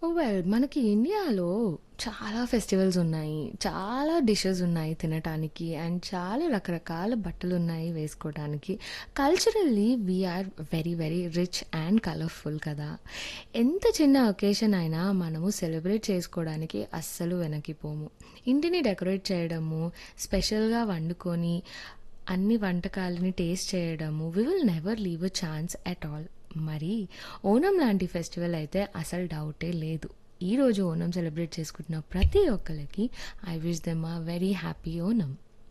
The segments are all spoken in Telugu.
ఓహ్! వెల్ మనకి ఇండియాలో చాలా ఫెస్టివల్స్ ఉన్నాయి. చాలా డిషెస్ ఉన్నాయి తినటానికి. అండ్ చాలా రకరకాల బట్టలున్నాయి వేసుకోవటానికి. Culturally we are very very rich and colourful కదా! ఎంత చిన్న అకేషన్ అయినా మనము సెలబ్రేట్ చేసుకోవడానికి అస్సలు వెనక్కిపోము. ఇంటిని డెకరేట్ చేయడము, స్పెషల్‌గా వండుకొని అన్ని వంటకాలని టేస్ట్ చేయడము we will never leave a chance at all. మరి ఓణం లాంటి ఫెస్టివల్ అయితే అసలు డౌటే లేదు. ఈరోజు ఓణం సెలబ్రేట్ చేసుకుంటున్న ప్రతి ఒక్కళ్ళకి I wish them a very happy Onam.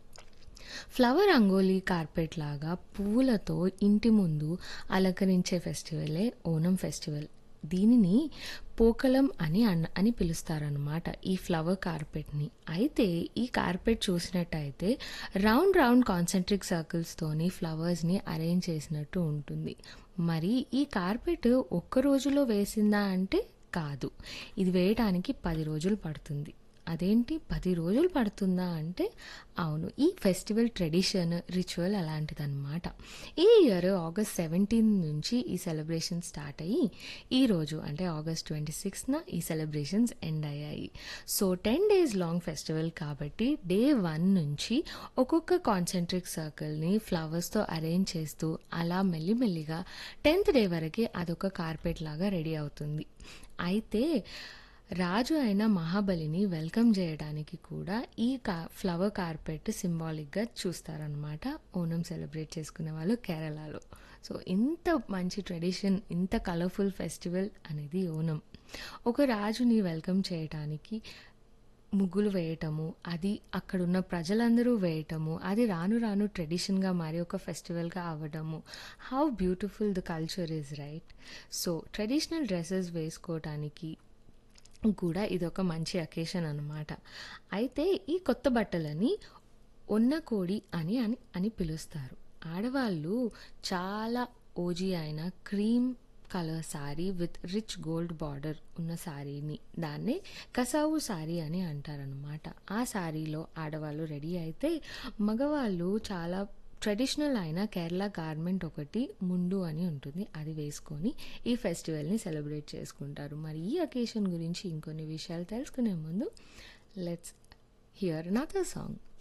Flower rangoli carpet లాగా పువ్వులతో ఇంటి ముందు అలంకరించే ఫెస్టివలే ఓణం ఫెస్టివల్. దీనిని పోకలం అని అన్ అని పిలుస్తారనమాట ఈ ఫ్లవర్ కార్పెట్‌ని. అయితే ఈ కార్పెట్ చూసినట్టయితే రౌండ్ రౌండ్ కాన్సెంట్రిక్ సర్కిల్స్‌తోని ఫ్లవర్స్‌ని అరేంజ్ చేసినట్టు ఉంటుంది. మరి ఈ కార్పెట్ ఒక్క రోజులో వేసిందా అంటే కాదు. ఇది వేయటానికి 10 రోజులు పడుతుంది. అదేంటి 10 రోజులు పడుతుందా అంటే అవును. ఈ ఫెస్టివల్ ట్రెడిషన్, రిచువల్ అలాంటిదనమాట. ఈ ఇయర్ ఆగస్ట్ 17 నుంచి ఈ సెలబ్రేషన్స్ స్టార్ట్ అయ్యి ఈరోజు అంటే ఆగస్ట్ 26న ఈ సెలబ్రేషన్స్ ఎండ్ అయ్యాయి. సో 10 డేస్ లాంగ్ ఫెస్టివల్ కాబట్టి డే 1 నుంచి ఒక్కొక్క కాన్సెంట్రిక్ సర్కిల్‌ని ఫ్లవర్స్‌తో అరేంజ్ చేస్తూ అలా మెల్లిమెల్లిగా 10థ్ డే వరకి అదొక కార్పెట్ లాగా రెడీ అవుతుంది. అయితే రాజు అయిన మహాబలిని వెల్కమ్ చేయడానికి కూడా ఈ కా ఫ్లవర్ కార్పెట్ సింబాలిక్‌గా చూస్తారనమాట ఓణం సెలబ్రేట్ చేసుకునే వాళ్ళు కేరళలో. సో ఇంత మంచి ట్రెడిషన్, ఇంత కలర్‌ఫుల్ ఫెస్టివల్ అనేది ఓణం. ఒక రాజుని వెల్కమ్ చేయటానికి ముగ్గులు వేయటము, అది అక్కడున్న ప్రజలందరూ వేయటము, అది రాను రాను ట్రెడిషన్‌గా మారి ఒక ఫెస్టివల్‌గా అవ్వడము. How beautiful the culture is right. So traditional dresses వేసుకోవటానికి కూడా ఇదొక మంచి అకేషన్ అనమాట. అయితే ఈ కొత్త బట్టలని ఒన్నకోడి అని అని అని పిలుస్తారు. ఆడవాళ్ళు చాలా ఓజీ అయిన cream colour sari with rich gold border ఉన్న సారీని దాన్నే కసావు సారీ అని అంటారనమాట. ఆ సారీలో ఆడవాళ్ళు రెడీ అయితే మగవాళ్ళు చాలా ట్రెడిషనల్ అయిన కేరళ గార్మెంట్ ఒకటి ముండు అని ఉంటుంది. అది వేసుకొని ఈ ఫెస్టివల్‌ని సెలబ్రేట్ చేసుకుంటారు. మరి ఈ అకేషన్ గురించి ఇంకొన్ని విషయాలు తెలుసుకునే ముందు లెట్స్ హియర్ అనదర్ సాంగ్.